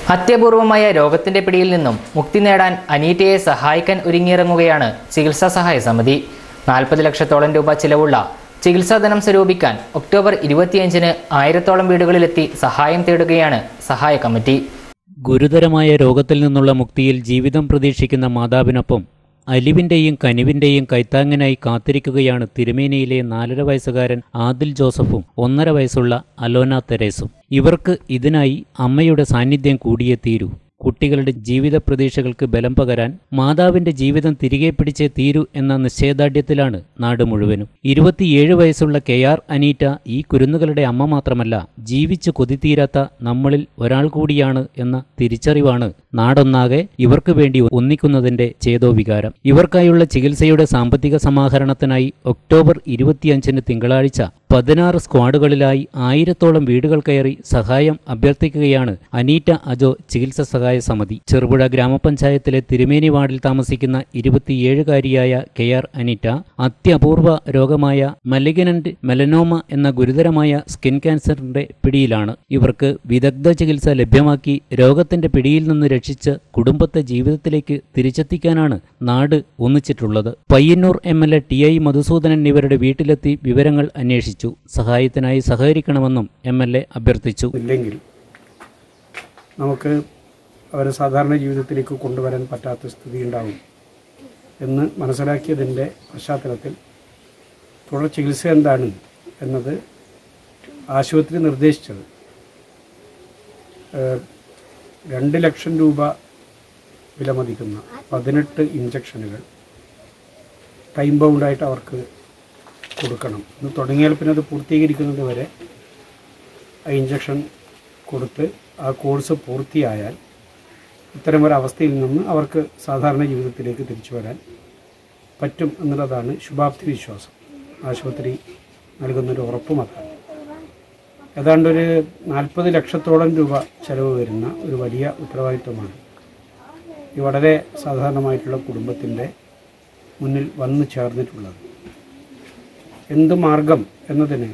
അത്യപൂർവമായ രോഗത്തിന്റെ പിടിയിൽ നിന്നും മുക്തി നേടാൻ അനീറ്റയെ സഹായിക്കാൻ ഒരുങ്ങിയിറങ്ങുകയാണ് ചികിത്സാ സഹായ സമിതി നാൽപ്പത് ലക്ഷത്തോളം രൂപ ചിലവുള്ള ചികിത്സാധനം സ്വരൂപിക്കാൻ ഒക്ടോബർ ഇരുപത്തിയഞ്ചിന് ആയിരത്തോളം വീടുകളിലെത്തി സഹായം തേടുകയാണ് സഹായ കമ്മിറ്റി ഗുരുതരമായ രോഗത്തിൽ നിന്നുള്ള മുക്തിയിൽ ജീവിതം പ്രതീക്ഷിക്കുന്ന മാതാവിനൊപ്പം അലിവിന്റെയും കനിവിന്റെയും കൈത്താങ്ങനായി കാത്തിരിക്കുകയാണ് തിരുമേനിയിലെ നാലര വയസ്സുകാരൻ ആദിൽ ജോസഫും ഒന്നര വയസ്സുള്ള അലോന തെരേസും ഇവർക്ക് ഇതിനായി അമ്മയുടെ സാന്നിധ്യം കൂടിയേ തീരൂ കുട്ടികളുടെ ജീവിത പ്രതീക്ഷകൾക്ക് ബലം പകരാൻ മാതാവിന്റെ ജീവിതം തിരികെ പിടിച്ചേ തീരൂ എന്ന നിശ്ചയദാർഢ്യത്തിലാണ് നാട് മുഴുവനും ഇരുപത്തിയേഴ് വയസ്സുള്ള കെ ആർ അനീറ്റ ഈ കുരുന്നുകളുടെ അമ്മ മാത്രമല്ല ജീവിച്ചു കൊതിത്തീരാത്ത നമ്മളിൽ ഒരാൾ കൂടിയാണ് എന്ന തിരിച്ചറിവാണ് നാടൊന്നാകെ ഇവർക്ക് വേണ്ടി ഒന്നിക്കുന്നതിന്റെ ചേതോവികാരം ഇവർക്കായുള്ള ചികിത്സയുടെ സാമ്പത്തിക സമാഹരണത്തിനായി ഒക്ടോബർ ഇരുപത്തിയഞ്ചിന് തിങ്കളാഴ്ച പതിനാറ് സ്ക്വാഡുകളിലായി ആയിരത്തോളം വീടുകൾ കയറി സഹായം അഭ്യർത്ഥിക്കുകയാണ് അനീറ്റ അജോ ചികിത്സ സഹായ സമിതി ചെറുപുഴ ഗ്രാമപഞ്ചായത്തിലെ തിരുമേനി വാർഡിൽ താമസിക്കുന്ന ഇരുപത്തിയേഴുകാരിയായ കെ ആർ അനീറ്റ അത്യപൂർവ രോഗമായ മലിഗനന്റ് മെലനോമ എന്ന ഗുരുതരമായ സ്കിൻ ക്യാൻസറിന്റെ പിടിയിലാണ് ഇവർക്ക് വിദഗ്ധ ചികിത്സ ലഭ്യമാക്കി രോഗത്തിന്റെ പിടിയിൽ നിന്ന് രക്ഷിച്ച് കുടുംബത്തെ ജീവിതത്തിലേക്ക് തിരിച്ചെത്തിക്കാനാണ് നാട് ഒന്നിച്ചിട്ടുള്ളത് Payyannur M L A T I Madhusoodanan ഇവരുടെ വീട്ടിലെത്തി വിവരങ്ങൾ അന്വേഷിച്ചു സഹായത്തിനായി സഹകരിക്കണമെന്നും എം എൽ എ അഭ്യർത്ഥിച്ചു ഇല്ലെങ്കിൽ നമുക്ക് അവരെ സാധാരണ ജീവിതത്തിലേക്ക് കൊണ്ടുവരാൻ പറ്റാത്ത സ്ഥിതി ഉണ്ടാവും എന്ന് മനസ്സിലാക്കിയതിൻ്റെ പശ്ചാത്തലത്തിൽ തുടർ ചികിത്സ എന്താണ് എന്നത് ആശുപത്രി നിർദ്ദേശിച്ചത് ഏഹ്, രണ്ട് ലക്ഷം രൂപ വിലമതിക്കുന്ന പതിനെട്ട് ഇഞ്ചക്ഷനുകൾ ടൈം ബൗണ്ടായിട്ട് അവർക്ക് കൊടുക്കണം ഇത് തുടങ്ങിയാൽ പിന്നെ അത് പൂർത്തീകരിക്കുന്നത് വരെ ആ ഇഞ്ചക്ഷൻ കൊടുത്ത് ആ കോഴ്സ് പൂർത്തിയായാൽ ഇത്തരം ഒരു അവസ്ഥയിൽ നിന്ന് അവർക്ക് സാധാരണ ജീവിതത്തിലേക്ക് തിരിച്ചു വരാൻ പറ്റും എന്നുള്ളതാണ് ശുഭാപ്തി വിശ്വാസം ആശുപത്രി നൽകുന്നൊരു ഉറപ്പും അതാണ് ഏതാണ്ട് ഒരു നാൽപ്പത് ലക്ഷത്തോളം രൂപ ചെലവ് വരുന്ന ഒരു വലിയ ഉത്തരവാദിത്വമാണ് ഈ വളരെ സാധാരണമായിട്ടുള്ള കുടുംബത്തിൻ്റെ മുന്നിൽ വന്നു ചേർന്നിട്ടുള്ളത് എന്ത് മാർഗം എന്നതിന്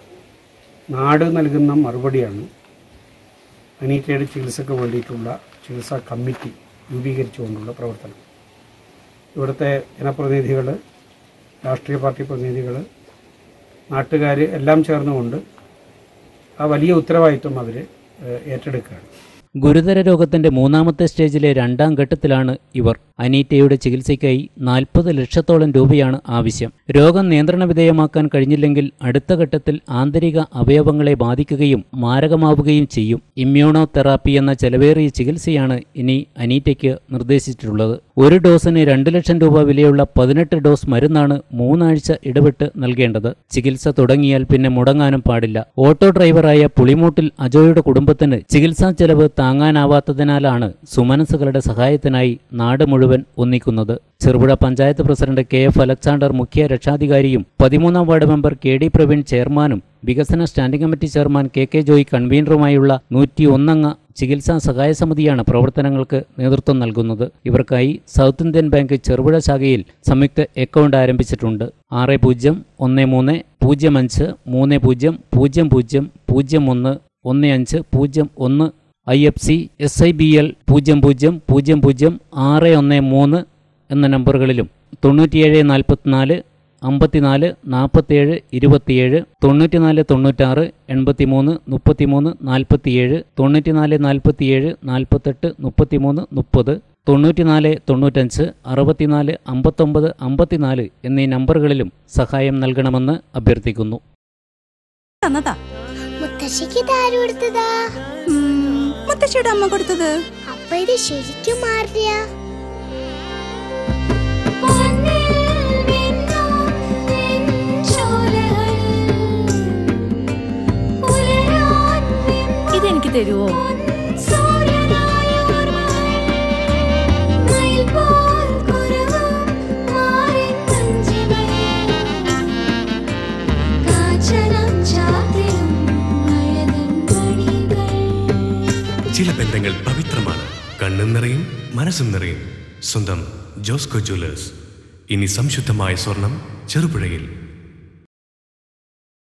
നാട് നൽകുന്ന മറുപടിയാണ് അനീറ്റയുടെ ചികിത്സയ്ക്ക് വേണ്ടിയിട്ടുള്ള ചികിത്സാ കമ്മിറ്റി രൂപീകരിച്ചുകൊണ്ടുള്ള പ്രവർത്തനം ഇവിടുത്തെ ജനപ്രതിനിധികൾ രാഷ്ട്രീയ പാർട്ടി പ്രതിനിധികൾ നാട്ടുകാർ എല്ലാം ചേർന്നുകൊണ്ട് ആ വലിയ ഉത്തരവാദിത്വം അവർ ഏറ്റെടുക്കുകയാണ് ഗുരുതര രോഗത്തിന്റെ മൂന്നാമത്തെ സ്റ്റേജിലെ രണ്ടാം ഘട്ടത്തിലാണ് ഇവർ അനീറ്റയുടെ ചികിത്സയ്ക്കായി നാൽപ്പത് ലക്ഷത്തോളം രൂപയാണ് ആവശ്യം രോഗം നിയന്ത്രണ വിധേയമാക്കാൻ കഴിഞ്ഞില്ലെങ്കിൽ അടുത്ത ഘട്ടത്തിൽ ആന്തരിക അവയവങ്ങളെ ബാധിക്കുകയും മാരകമാവുകയും ചെയ്യും ഇമ്മ്യൂണോ തെറാപ്പി എന്ന ചെലവേറിയ ചികിത്സയാണ് ഇനി അനീറ്റയ്ക്ക് നിർദ്ദേശിച്ചിട്ടുള്ളത് ഒരു ഡോസിന് രണ്ട് ലക്ഷം രൂപ വിലയുള്ള പതിനെട്ട് ഡോസ് മരുന്നാണ് മൂന്നാഴ്ച ഇടവിട്ട് നൽകേണ്ടത് ചികിത്സ തുടങ്ങിയാൽ പിന്നെ മുടങ്ങാനും പാടില്ല ഓട്ടോ ഡ്രൈവറായ പുളിമൂട്ടിൽ അജോയുടെ കുടുംബത്തിന് ചികിത്സാ ചെലവ് താങ്ങാനാവാത്തതിനാലാണ് സുമനസ്സുകളുടെ സഹായത്തിനായി നാട് മുഴുവൻ ഒന്നിക്കുന്നത് Cherupuzha panchayat president K F Alexander മുഖ്യ രക്ഷാധികാരിയും പതിമൂന്നാം ward member K D Praveen ചെയർമാനും വികസന standing committee chairman K K Joy കൺവീനറുമായുള്ള നൂറ്റി ഒന്നംഗ ചികിത്സാ സഹായ സമിതിയാണ് പ്രവർത്തനങ്ങൾക്ക് നേതൃത്വം നൽകുന്നത് ഇവർക്കായി സൗത്ത് ഇന്ത്യൻ ബാങ്ക് ചെറുപുഴ ശാഖയിൽ സംയുക്ത അക്കൗണ്ട് ആരംഭിച്ചിട്ടുണ്ട് ആറ് പൂജ്യം ഒന്ന് മൂന്ന് പൂജ്യം അഞ്ച് മൂന്ന് പൂജ്യം പൂജ്യം പൂജ്യം പൂജ്യം ഒന്ന് ഒന്ന് അഞ്ച് പൂജ്യം ഒന്ന് I F C S I B L പൂജ്യം പൂജ്യം പൂജ്യം പൂജ്യം ആറ് ഒന്ന് മൂന്ന് എന്ന നമ്പറുകളിലും തൊണ്ണൂറ്റിയേഴ് നാൽപ്പത്തിനാല് അമ്പത്തിനാല് നാൽപ്പത്തിയേഴ് ഇരുപത്തിയേഴ് തൊണ്ണൂറ്റിനാല് തൊണ്ണൂറ്റാറ് എൺപത്തിമൂന്ന് മുപ്പത്തിമൂന്ന് നാൽപ്പത്തിയേഴ് തൊണ്ണൂറ്റിനാല് നാൽപ്പത്തിയേഴ് നാൽപ്പത്തെട്ട് മുപ്പത്തിമൂന്ന് മുപ്പത് തൊണ്ണൂറ്റിനാല് തൊണ്ണൂറ്റഞ്ച് അറുപത്തിനാല് അമ്പത്തൊമ്പത് അമ്പത്തിനാല് എന്നീ നമ്പറുകളിലും സഹായം നൽകണമെന്ന് അഭ്യർത്ഥിക്കുന്നു തന്നതാ മുത്തശ്ശിക്ക് ഇതാര് കൊടുത്തതാ ഉം, മുത്തശ്ശിയുടെ അമ്മ കൊടുത്തത് അപ്പൊ ഇത് ശരിക്കും മാറിയ ഇതെനിക്ക് തരുവോ ചില ബന്ധങ്ങൾ പവിത്രമാണ് കണ്ണും നിറയും മനസ്സും നിറയും സ്വന്തം ജോസ്കോ ജ്വല്ലേഴ്സ് ഇനി സംശുദ്ധമായ സ്വർണം ചെറുപുഴയിൽ